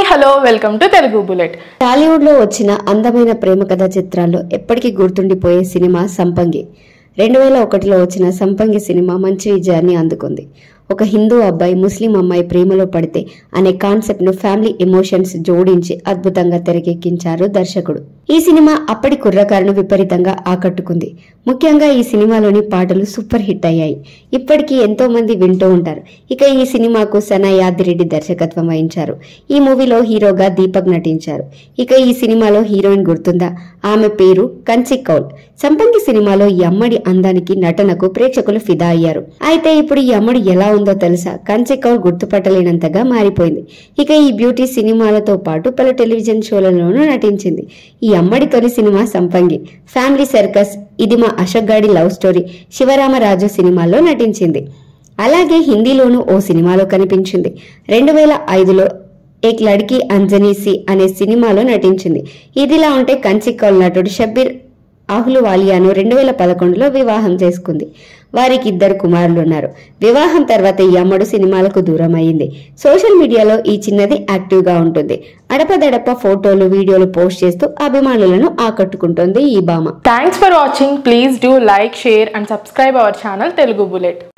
hello welcome to Telugu bullet Tollywood లో వచ్చిన అందమైన ప్రేమ కథ చిత్రాల్లో ఎప్పటికీ గుర్తుండిపోయే సినిమా సంపంగి రెండు వేల ఒకటిలో వచ్చిన సంపంగి సినిమా మంచి విజయాన్ని అందుకుంది ఒక హిందూ అబ్బాయి ముస్లిం అమ్మాయి ప్రేమలో పడితే అనే కాన్సెప్ట్ ను ఫ్యామిలీ ఎమోషన్స్ జోడించి అద్భుతంగా తెరకెక్కించారు దర్శకుడు ఈ సినిమా అప్పటి కుర్రకారును విపరీతంగా ఆకట్టుకుంది ముఖ్యంగా ఈ సినిమాలోని పాటలు సూపర్ హిట్ అయ్యాయి ఇప్పటికీ ఎంతో మంది వింటూ ఉంటారు ఇక ఈ సినిమాకు సనా యాదిరెడ్డి దర్శకత్వం వహించారు ఈ మూవీలో హీరోగా దీపక్ నటించారు ఇక ఈ సినిమాలో హీరోయిన్ గుర్తుందా ఆమె పేరు కంచి కౌల్ సంపంగి సినిమాలో ఈ అమ్మడి అందానికి నటనకు ప్రేక్షకులు ఫిదా అయ్యారు అయితే ఇప్పుడు ఈ అమ్మడి ఎలా ఉందో తెలుసా కంచి కౌల్ గుర్తుపట్టలేనంతగా మారిపోయింది ఇక ఈ బ్యూటీ సినిమాలతో పాటు పలు టెలివిజన్ షోలలోనూ నటించింది ఈ అమ్మడి తొలి సినిమా సంపంగి ఫ్యామిలీ సర్కస్ ఇది మా అశోక్ గాడి లవ్ స్టోరీ శివరామరాజు సినిమాల్లో నటించింది అలాగే హిందీలోనూ ఓ సినిమాలో కనిపించింది రెండు వేల ఐదులో ఏక్ లడ్కీ అంజనీ సి అనే సినిమాలో నటించింది ఇదిలా ఉంటే కంచికౌల్ నటుడు షబ్బీర్ అహ్లువాలియాను రెండు వేల పదకొండులో వివాహం చేసుకుంది వారికి ఇద్దరు కుమారులు ఉన్నారు వివాహం తర్వాత ఈ అమ్మడు సినిమాలకు దూరం అయింది సోషల్ మీడియాలో ఈ చిన్నది యాక్టివ్ గా ఉంటుంది అడపదడప ఫోటోలు వీడియోలు పోస్ట్ చేస్తూ అభిమానులను ఆకట్టుకుంటోంది ఈ భామ thanks for watching please do like share and subscribe our channel Telugu bullet